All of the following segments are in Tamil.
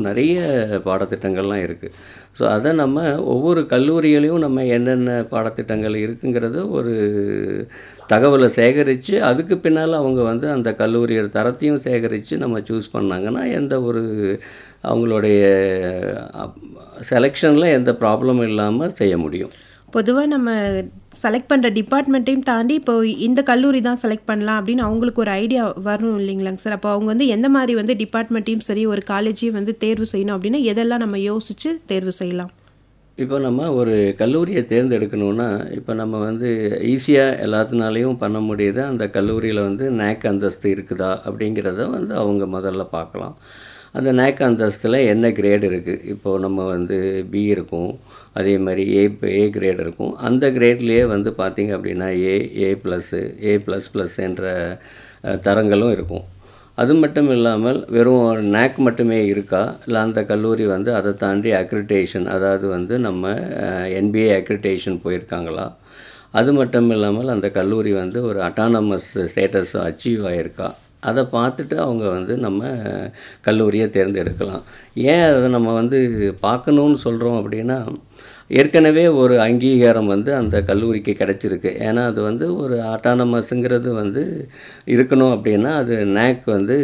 நிறைய பாடத்திட்டங்கள்லாம் இருக்குது ஸோ அதை நம்ம ஒவ்வொரு கல்லூரியிலையும் நம்ம என்னென்ன பாடத்திட்டங்கள் இருக்குங்கிறத ஒரு தகவலை சேகரித்து அதுக்கு பின்னால் அவங்க வந்து அந்த கல்லூரியோட தரத்தையும் சேகரித்து நம்ம சூஸ் பண்ணாங்கன்னா எந்த ஒரு அவங்களுடைய செலெக்ஷனில் எந்த ப்ராப்ளமும் இல்லாமல் செய்ய முடியும் பொதுவாக நம்ம செலக்ட் பண்ணுற டிபார்ட்மெண்ட்டையும் தாண்டி இப்போ இந்த கல்லூரி தான் செலக்ட் பண்ணலாம் அப்படின்னு அவங்களுக்கு ஒரு ஐடியா வரும் இல்லைங்களாங்க சார் அப்போ அவங்க வந்து எந்த மாதிரி வந்து டிபார்ட்மெண்ட்டையும் சரி ஒரு காலேஜையும் வந்து தேர்வு செய்யணும் அப்படின்னா எதெல்லாம் நம்ம யோசித்து தேர்வு செய்யலாம் இப்போ நம்ம ஒரு கல்லூரியை தேர்ந்தெடுக்கணும்னா இப்போ நம்ம வந்து ஈஸியாக எல்லாத்தினாலையும் பண்ண முடியுது அந்த கல்லூரியில் வந்து நேக் அந்தஸ்து இருக்குதா அப்படிங்கிறத வந்து அவங்க முதல்ல பார்க்கலாம் அந்த நேக் அந்தஸ்தில் என்ன கிரேட் இருக்குது இப்போது நம்ம வந்து பி இருக்கும் அதே மாதிரி ஏ ஏ கிரேட் இருக்கும் அந்த கிரேட்லேயே வந்து பார்த்திங்க அப்படின்னா A A plus A plus plus என்ற அஹ், தரங்களும் இருக்கும் அது மட்டும் இல்லாமல் வெறும் நேக் மட்டுமே இருக்கா இல்லை அந்த கல்லூரி வந்து அதை தாண்டி அக்ரிடேஷன் அதாவது வந்து நம்ம என்பிஏ அக்ரிடேஷன் போயிருக்காங்களா அது மட்டும் இல்லாமல் அந்த கல்லூரி வந்து ஒரு அட்டானமஸ் ஸ்டேட்டஸ் அச்சீவ் ஆகிருக்கா அதை பார்த்துட்டு அவங்க வந்து நம்ம கல்லூரியை தேர்ந்தெடுக்கலாம் ஏன் அதை நம்ம வந்து பார்க்கணுன்னு சொல்கிறோம் அப்படின்னா ஏற்கனவே ஒரு அங்கீகாரம் வந்து அந்த கல்லூரிக்கு கிடைச்சிருக்கு ஏன்னா அது வந்து ஒரு ஆட்டானமஸுங்கிறது வந்து இருக்கணும் அப்படின்னா அது நேக் வந்து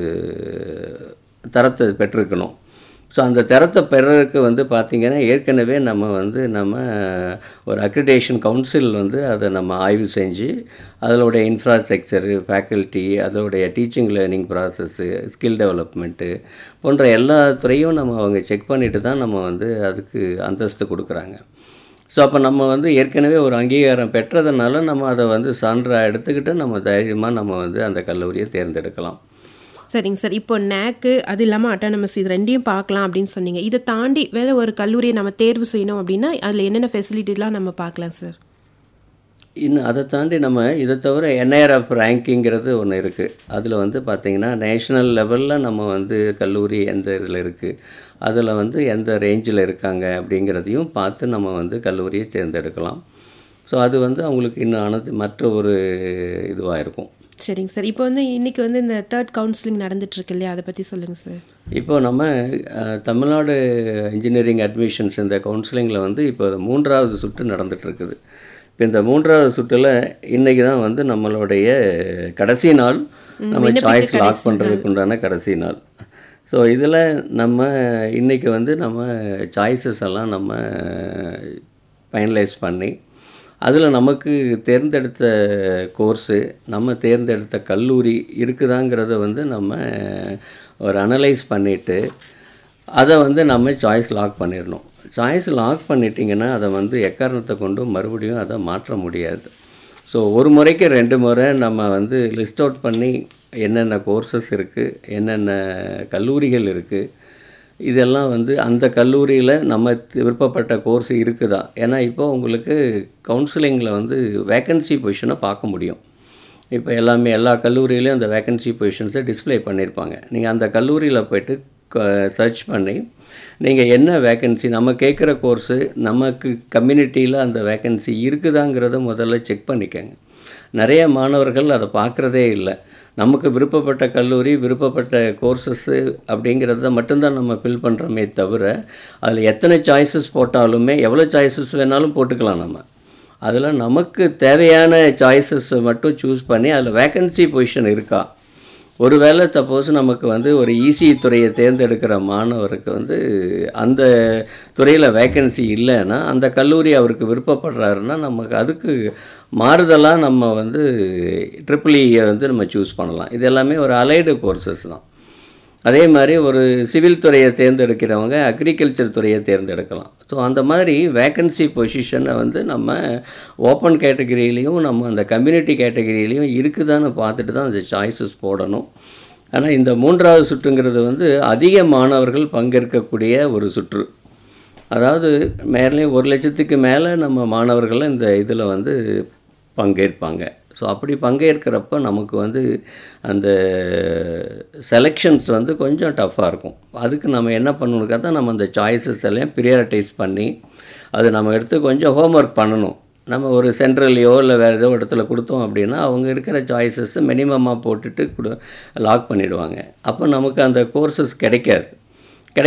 தரத்தை பெற்றிருக்கணும் ஸோ அந்த தரத்தை பெறறதுக்கு வந்து பார்த்திங்கன்னா ஏற்கனவே நம்ம வந்து நம்ம ஒரு அக்ரிடேஷன் கவுன்சில் வந்து அதை நம்ம ஆய்வு செஞ்சு அதனுடைய இன்ஃப்ராஸ்ட்ரக்சரு ஃபேக்கல்ட்டி அதோடைய teaching learning process skill development போன்ற எல்லா துறையும் நம்ம அவங்க செக் பண்ணிட்டு தான் நம்ம வந்து அதுக்கு அந்தஸ்து கொடுக்குறாங்க ஸோ அப்போ நம்ம வந்து ஏற்கனவே ஒரு அங்கீகாரம் பெற்றதுனால நம்ம அதை வந்து சான்றாக எடுத்துக்கிட்டு நம்ம தைரியமாக நம்ம வந்து அந்த கல்லூரியை தேர்ந்தெடுக்கலாம் சரிங்க சார் இப்போ நேக்கு அது இல்லாமல் அட்டானமஸ் இது ரெண்டையும் பார்க்கலாம் அப்படின்னு சொன்னீங்க இதை தாண்டி வேற ஒரு கல்லூரியை நம்ம தேர்வு செய்யணும் அப்படின்னா அதில் என்னென்ன ஃபெசிலிட்டிலாம் நம்ம பார்க்கலாம் சார் இன்னும் அதை தாண்டி நம்ம இதை தவிர என்ஐஆர்எஃப் ரேங்கிங்கிறது ஒன்று இருக்குது அதில் வந்து பார்த்திங்கன்னா நேஷ்னல் லெவலில் நம்ம வந்து கல்லூரி எந்த இதில் இருக்குது அதில் வந்து எந்த ரேஞ்சில் இருக்காங்க அப்படிங்கிறதையும் பார்த்து நம்ம வந்து கல்லூரியை தேர்ந்தெடுக்கலாம் ஸோ அது வந்து அவங்களுக்கு இன்னும் அனது மற்ற ஒரு இதுவாக இருக்கும் சரிங்க சார் இப்போ வந்து இன்னைக்கு வந்து இந்த தேர்ட் கவுன்சிலிங் நடந்துட்டு இருக்கு இல்லையா அதை பற்றி சொல்லுங்கள் சார் இப்போ நம்ம அஹ், தமிழ்நாடு இன்ஜினியரிங் அட்மிஷன்ஸ் இந்த கவுன்சிலிங்கில் வந்து இப்போ மூன்றாவது சுற்று நடந்துட்டு இருக்குது இப்போ இந்த மூன்றாவது சுற்றில் இன்றைக்கி தான் வந்து நம்மளுடைய கடைசி நாள் நம்ம சாய்ஸ் லாக் பண்ணுறதுக்கு உண்டான கடைசி நாள் ஸோ இதில் நம்ம இன்றைக்கி வந்து நம்ம சாய்ஸஸ் எல்லாம் நம்ம ஃபைனலைஸ் பண்ணி அதில் நமக்கு தேர்ந்தெடுத்த கோர்ஸு நம்ம தேர்ந்தெடுத்த கல்லூரி இருக்குதாங்கிறத வந்து நம்ம ஒரு அனலைஸ் பண்ணிவிட்டு அதை வந்து நம்ம சாய்ஸ் லாக் பண்ணிடணும் சாய்ஸ் லாக் பண்ணிட்டீங்கன்னா அதை வந்து எக்காரணத்தை கொண்டு மறுபடியும் அதை மாற்ற முடியாது ஸோ ஒரு முறைக்கு ரெண்டு முறை நம்ம வந்து லிஸ்ட் அவுட் பண்ணி என்னென்ன கோர்சஸ் இருக்குது என்னென்ன கல்லூரிகள் இருக்குது இதெல்லாம் வந்து அந்த கல்லூரியில் நம்ம தி- விருப்பப்பட்ட கோர்ஸ் இருக்குதா ஏன்னா இப்போ உங்களுக்கு கவுன்சிலிங்கில் வந்து வேக்கன்சி பொசிஷனை பார்க்க முடியும் இப்போ எல்லாமே எல்லா கல்லூரியிலையும் அந்த வேக்கன்சி பொசிஷன்ஸை டிஸ்ப்ளே பண்ணியிருப்பாங்க நீங்கள் அந்த கல்லூரியில் போயிட்டு சர்ச் பண்ணி நீங்கள் என்ன வேக்கன்சி நம்ம கேட்குற கோர்ஸு நமக்கு கம்யூனிட்டியில் அந்த வேக்கன்சி இருக்குதாங்கிறத முதல்ல செக் பண்ணிக்கங்க நிறைய மாணவர்கள் அதை பார்க்குறதே இல்லை நமக்கு விருப்பப்பட்ட கல்லூரி விருப்பப்பட்ட கோர்சஸ்ஸு அப்படிங்கிறத மட்டும்தான் நம்ம ஃபில் பண்ணுறோமே தவிர அதில் எத்தனை சாய்ஸஸ் போட்டாலுமே எவ்வளோ சாய்ஸஸ் வேணாலும் போட்டுக்கலாம் நம்ம அதில் நமக்கு தேவையான சாய்ஸஸ் மட்டும் சூஸ் பண்ணி அதில் வேக்கன்சி பொசிஷன் இருக்கா ஒருவேளை சப்போஸ் நமக்கு வந்து ஒரு ஈசி துறையை தேர்ந்தெடுக்கிற மாணவருக்கு வந்து அந்த துறையில் வேக்கன்சி இல்லைன்னா அந்த கல்லூரி அவருக்கு விருப்பப்படுறாருன்னா நமக்கு அதுக்கு மாறுதலாக நம்ம வந்து ட்ரிபிள் இயை வந்து நம்ம சூஸ் பண்ணலாம் இது எல்லாமே ஒரு அலைடு கோர்சஸ் தான் அதே மாதிரி ஒரு சிவில் துறையை தேர்ந்தெடுக்கிறவங்க அக்ரிகல்ச்சர் துறையை தேர்ந்தெடுக்கலாம் ஸோ அந்த மாதிரி வேக்கன்சி பொசிஷனை வந்து நம்ம ஓப்பன் கேட்டகரியிலையும் நம்ம அந்த கம்யூனிட்டி கேட்டகரியிலையும் இருக்குதான்னு பார்த்துட்டு தான் அந்த சாய்ஸஸ் போடணும் ஆனால் இந்த மூன்றாவது சுற்றுங்கிறது வந்து அதிக மாணவர்கள் பங்கேற்கக்கூடிய ஒரு சுற்று அதாவது மேலே ஒரு லட்சத்துக்கு மேலே நம்ம மாணவர்கள் இந்த இதில் வந்து பங்கேற்பாங்க ஸோ அப்படி பங்கேற்கிறப்ப நமக்கு வந்து அந்த செலெக்ஷன்ஸ் வந்து கொஞ்சம் டஃப்பாக இருக்கும் அதுக்கு நம்ம என்ன பண்ணணும்னு கேட்டால் நம்ம அந்த சாய்ஸஸ் எல்லாம் ப்ரியாரிட்டைஸ் பண்ணி அது நம்ம எடுத்து கொஞ்சம் ஹோம்ஒர்க் பண்ணணும் நம்ம ஒரு சென்ட்ரல்லையோ இல்லை வேறு ஏதோ இடத்துல கொடுத்தோம் அப்படின்னா அவங்க இருக்கிற சாய்ஸஸ் மினிமமாக போட்டுட்டு கொடு லாக் பண்ணிடுவாங்க அப்போ நமக்கு அந்த கோர்சஸ் கிடைக்காது